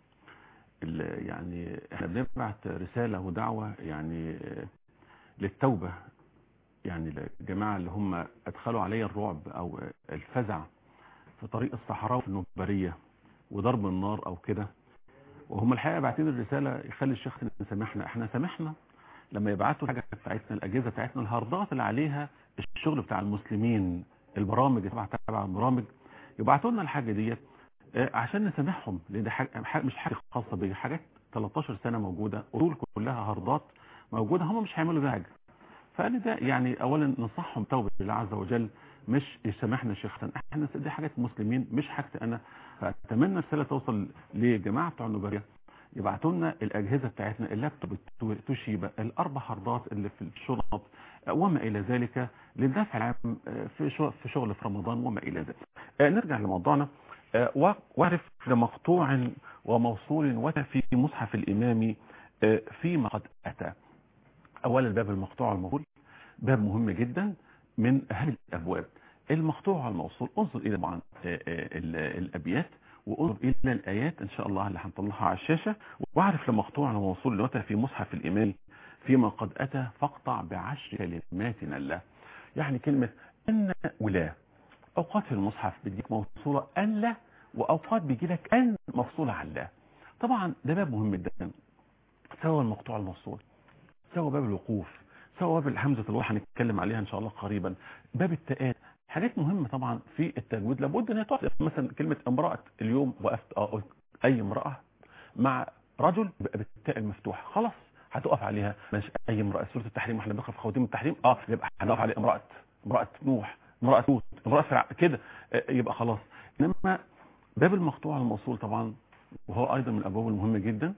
ال يعني احنا بنبعت رسالة ودعوة يعني للتوبة يعني الجماعة اللي هم أدخلوا علي الرعب أو الفزع في طريق الصحراء النبرية وضرب النار أو كده وهم الحقيقة باعتين الرسالة يخلي الشيخ سامحنا احنا سامحنا لما يبعتوا الحاجة بتاعتنا الأجهزة بتاعتنا الهاردات اللي عليها الشغل بتاع المسلمين البرامج تبع تبع البرامج يبعتوا لنا الحاجة ديت عشان نسامحهم لان ده حاجة مش حاجة خاصة بيا حاجات 13 سنة موجودة أصول كلها هاردات موجودة هم مش هيعملوا بيها حاجة فقال ده يعني أولا ننصحهم توبة لله عز وجل مش يسامحنا شيخ احنا دي حاجات مسلمين مش حاجتي انا فاتمنى الرساله توصل لجماعه بتوع النوباريا يبعتوا لنا الاجهزه بتاعتنا اللابتوب توشيبا الاربع هاردات اللي في الشنط وما الى ذلك للدفع العام في شغل في شغل في رمضان وما الى ذلك نرجع لموضوعنا واعرف لمقطوع وموصول وفي مصحف الامام فيما قد اتى اولا باب المقطوع الموصول باب مهم جدا من اهم الابواب المقطوع الموصول انظر الى طبعا الابيات وانظر الى الايات ان شاء الله اللي هنطلعها على الشاشه واعرف لمقطوع وموصول اللي في مصحف الامام فيما قد اتى فاقطع بعشر كلمات الله يعني كلمه ان ولا اوقات في المصحف بيديك موصوله ان لا واوقات بيجي لك ان مفصوله عن لا طبعا ده باب مهم جدا سواء المقطوع الموصول سواء باب الوقوف سواء باب الحمزة الواحد هنتكلم عليها ان شاء الله قريبا باب التاءات حاجات مهمة طبعا في التجويد لابد ان هي تحصل مثلا كلمة امرأة اليوم وقفت اه قلت اي امرأة مع رجل يبقى بالتاء المفتوح خلاص هتقف عليها مش اي امرأة سورة التحريم احنا بنقرا في خواتيم التحريم اه يبقى هنقف عليه امرأة امرأة نوح امرأة لوط امرأة فرع كده آه، يبقى خلاص انما باب المقطوع الموصول طبعا وهو ايضا من الابواب المهمة جدا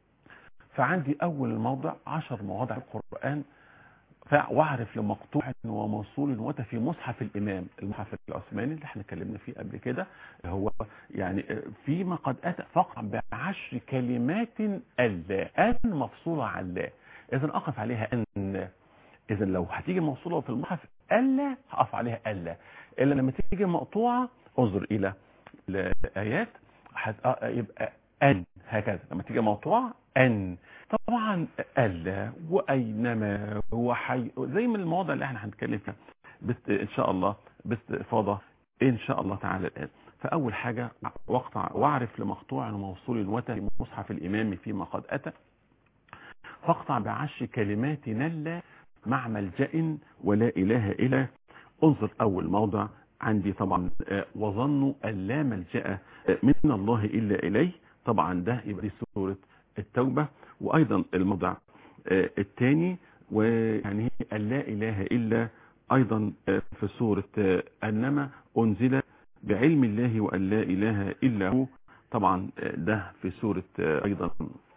فعندي اول الموضع عشر مواضع في القرآن فا- واعرف لمقطوع وموصول وت في مصحف الامام المصحف العثماني اللي احنا اتكلمنا فيه قبل كده هو يعني فيما قد اتى فقط بعشر كلمات الا ان مفصوله عن لا اذا اقف عليها ان اذا لو هتيجي موصوله في المصحف الا هقف عليها الا الا لما تيجي مقطوعه انظر الى الايات هت- آه، يبقى ان هكذا لما تيجي مقطوعه ان طبعا الا واينما وحي زي من المواضع اللي احنا هنتكلم فيها بست ان شاء الله باستفاضه ان شاء الله تعالى الان فاول حاجه واقطع واعرف لمقطوع وموصول وتى في مصحف الامام فيما قد اتى فاقطع بعشر كلمات نلا مع ملجأ ولا اله الا انظر اول موضع عندي طبعا آه، وظنوا ان لا ملجأ آه، من الله الا اليه طبعا ده يبقى دي سوره التوبه وايضا الموضع آه، الثاني ويعني هي أن لا اله الا ايضا آه، في سوره آه، انما انزل بعلم الله وان لا اله الا هو طبعا آه، ده في سوره آه، ايضا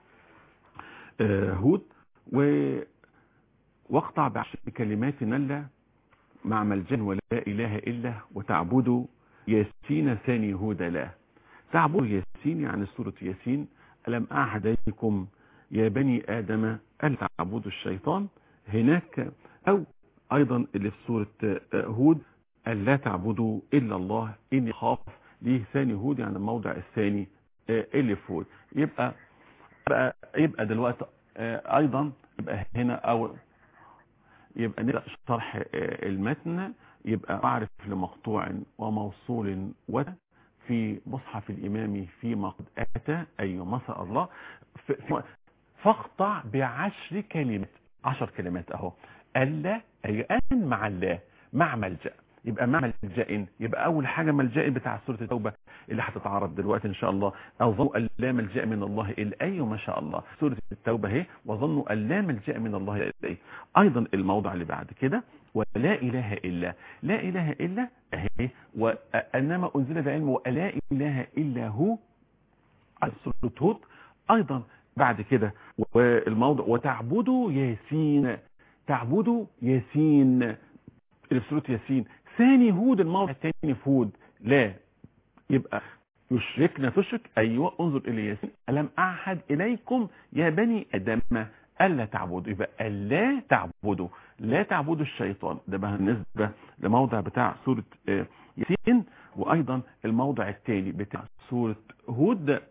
آه، هود و واقطع بعشر كلمات نلا مع ملجأ ولا اله الا وتعبدوا ياسين ثاني هود لا تعبدوا ياسين يعني سوره ياسين ألم أعهد إليكم يا بني آدم أن تعبدوا الشيطان هناك أو أيضا اللي في سورة آه، هود أن لا تعبدوا إلا الله إني خاف ليه ثاني هود يعني الموضع الثاني آه، اللي في هود يبقى يبقى, يبقى دلوقتي آه، أيضا يبقى هنا أو يبقى نبدأ شرح آه، المتن يبقى أعرف لمقطوع وموصول وت في مصحف الإمام فيما قد أتى أي ما شاء الله ف- ف- فاقطع بعشر كلمات عشر كلمات أهو ألا أي أن مع الله مع ملجأ يبقى مع ملجأ يبقى أول حاجة ملجأ بتاع سورة التوبة اللي هتتعرض دلوقتي إن شاء الله أظنوا أن لا ملجأ من الله إلا أي ما شاء الله سورة التوبة اهي وظنوا أن لا ملجأ من الله إلا إليه أيضا الموضع اللي بعد كده ولا إله إلا لا إله إلا أهي وأنما أنزل بعلم ولا إله إلا هو على سورة هود أيضا بعد كده والموضع وتعبدوا ياسين تعبدوا ياسين اللي في سورة ياسين ثاني هود الموضع الثاني في هود لا يبقى يشركنا تشرك أيوة انظر إلى ياسين ألم أعهد إليكم يا بني آدم ألا تعبدوا يبقى ألا تعبدوا لا تعبدوا الشيطان ده بقى بالنسبة لموضع بتاع سورة آه، ياسين وأيضا الموضع التالي بتاع سورة هود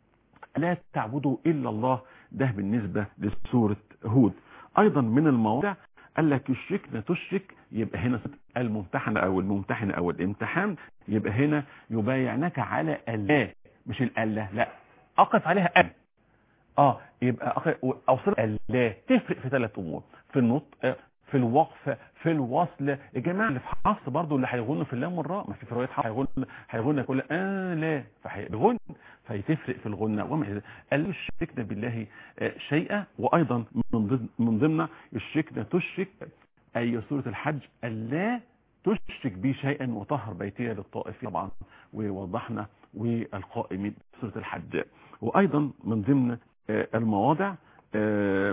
لا تعبدوا إلا الله ده بالنسبة لسورة هود أيضا من المواضع قال لك يشركنا تشرك يبقى هنا الممتحن أو الممتحن أو الامتحان يبقى هنا يبايعنك على الله مش الأله لا أقف عليها أن اه يبقى أقف أوصل الله تفرق في ثلاث أمور في النطق في الوقف في الوصل الجماعة اللي في حفص برضو اللي هيغنوا في اللام والراء ما في في رواية حفص هيغن هيغن يقول آه لا فهيغن فيتفرق في الغنى وما إلى ذلك. قال له يشركنا بالله آه، شيئا وأيضا من ضمن من ضمن يشركنا تشرك أي سورة الحج ألا تشرك بي شيئا وطهر بيتي للطائفين طبعا ووضحنا والقائمين سورة الحج وأيضا من ضمن آه، المواضع آه،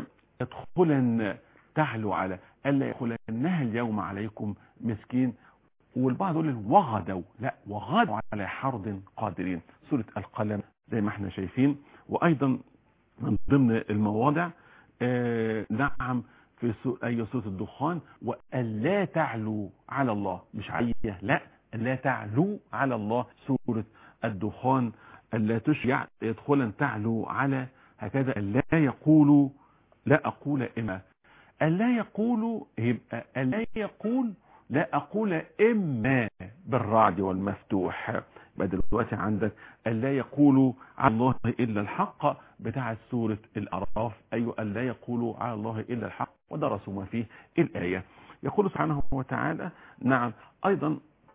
يدخلن تعلو على ألا يدخلنها اليوم عليكم مسكين والبعض يقول وغدوا لا وغدوا على حرد قادرين سورة القلم زي ما احنا شايفين وأيضا من ضمن المواضع آه، نعم في سو- أي سورة الدخان وألا تعلوا على الله مش علية لا ألا تعلوا على الله سورة الدخان ألا تشيع يدخلا تعلو على هكذا ألا يقولوا لا أقول إما ألا يقول يبقى ألا يقول لا أقول إما بالرعد والمفتوح يبقى دلوقتي عندك ألا يقول على الله إلا الحق بتاع سورة الأعراف أيوة ألا يقول على الله إلا الحق ودرسوا ما فيه الآية يقول سبحانه وتعالى نعم أيضا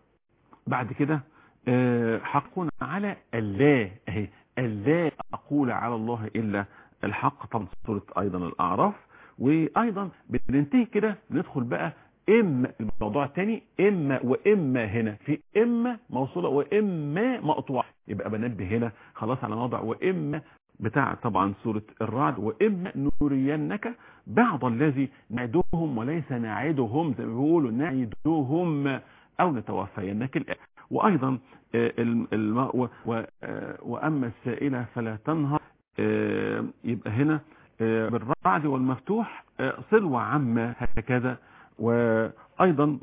بعد كده آه، حقون على الله اهي الله اقول على الله الا الحق طبعا سوره ايضا الاعراف وايضا بننتهي كده ندخل بقى اما الموضوع الثاني اما واما هنا في اما موصوله واما مقطوعه يبقى بنبه هنا خلاص على موضع واما بتاع طبعا سورة الرعد وإما نرينك بعض الذي نعدهم وليس نعدهم زي ما بيقولوا نعدهم أو نتوفينك الآن وأيضا آه، الم- الم- و- و- آه، وأما السائلة فلا تنهر آه، يبقى هنا آه، بالرعد والمفتوح آه، صل وعما هكذا وأيضا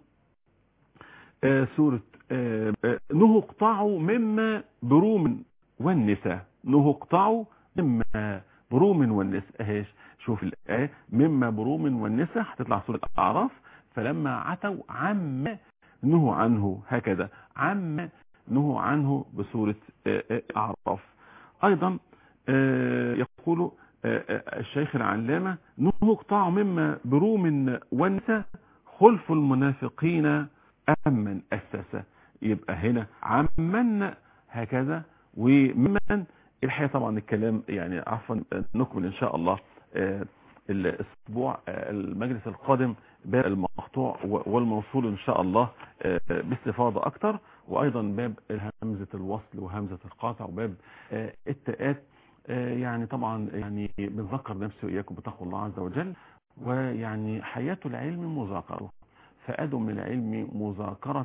آه، سورة آه، آه، نهوا اقطعوا مما بروم والنساء نهوا اقطعوا مما بروم والنساء اهيش شوف الآية مما بروم والنساء هتطلع سورة الأعراف فلما عتوا عما نهوا عنه هكذا عما نهوا عنه بسورة آه، آه، الأعراف أيضا آه، يقول آه، آه، الشيخ العلامة نهوا اقطعوا مما بروم والنساء خلف المنافقين أمن أسس يبقى هنا عمن هكذا وممن الحقيقة طبعا الكلام يعني عفوا نكمل إن شاء الله آه، الأسبوع آه، المجلس القادم باب المقطوع والموصول إن شاء الله آه، باستفاضة أكتر وأيضا باب همزة الوصل وهمزة القاطع وباب آه، التاءات آه، يعني طبعا يعني بنذكر نفسي وإياكم بتقوى الله عز وجل ويعني حياة العلم مذاكرة فأدم العلم مذاكرة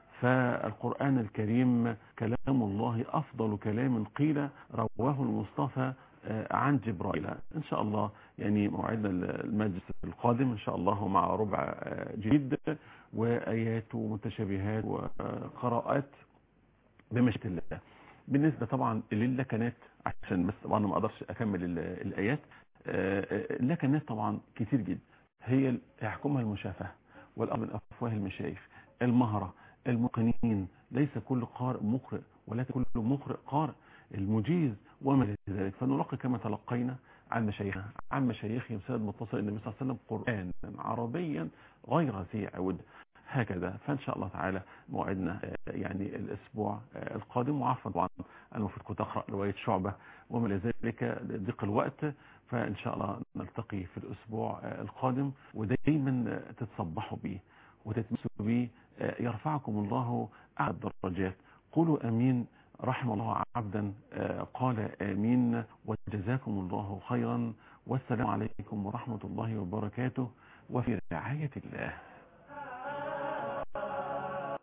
فالقرآن الكريم كلام الله أفضل كلام قيل رواه المصطفى آه، عن جبرائيل إن شاء الله يعني موعدنا المجلس القادم إن شاء الله مع ربع آه، جديد وآيات ومتشابهات وقراءات بمشيئة الله بالنسبة طبعا للكنات عشان بس طبعا ما اقدرش اكمل ال- الايات آه، آه، اللكنات طبعا كتير جدا هي ال- يحكمها المشافهة والامر من افواه المشايخ المهرة المقنين ليس كل قارئ مقرئ ولكن كل مقرئ قارئ المجيز وما إلى ذلك فنلقي كما تلقينا عن مشايخنا عن مشايخهم سيد متصل النبي صلى الله عليه وسلم قرآنا عربيا غير ذي عود هكذا فان شاء الله تعالى موعدنا آه، يعني الاسبوع آه، القادم وعفوا طبعا المفروض كنت اقرا روايه شعبه وما الى ذلك ضيق الوقت فان شاء الله نلتقي في الاسبوع آه، القادم ودايما آه، تتصبحوا بيه وتتمسوا بيه آه، يرفعكم الله اعلى الدرجات قولوا امين رحم الله عبدا آه، قال امين وجزاكم الله خيرا والسلام عليكم ورحمه الله وبركاته وفي رعايه الله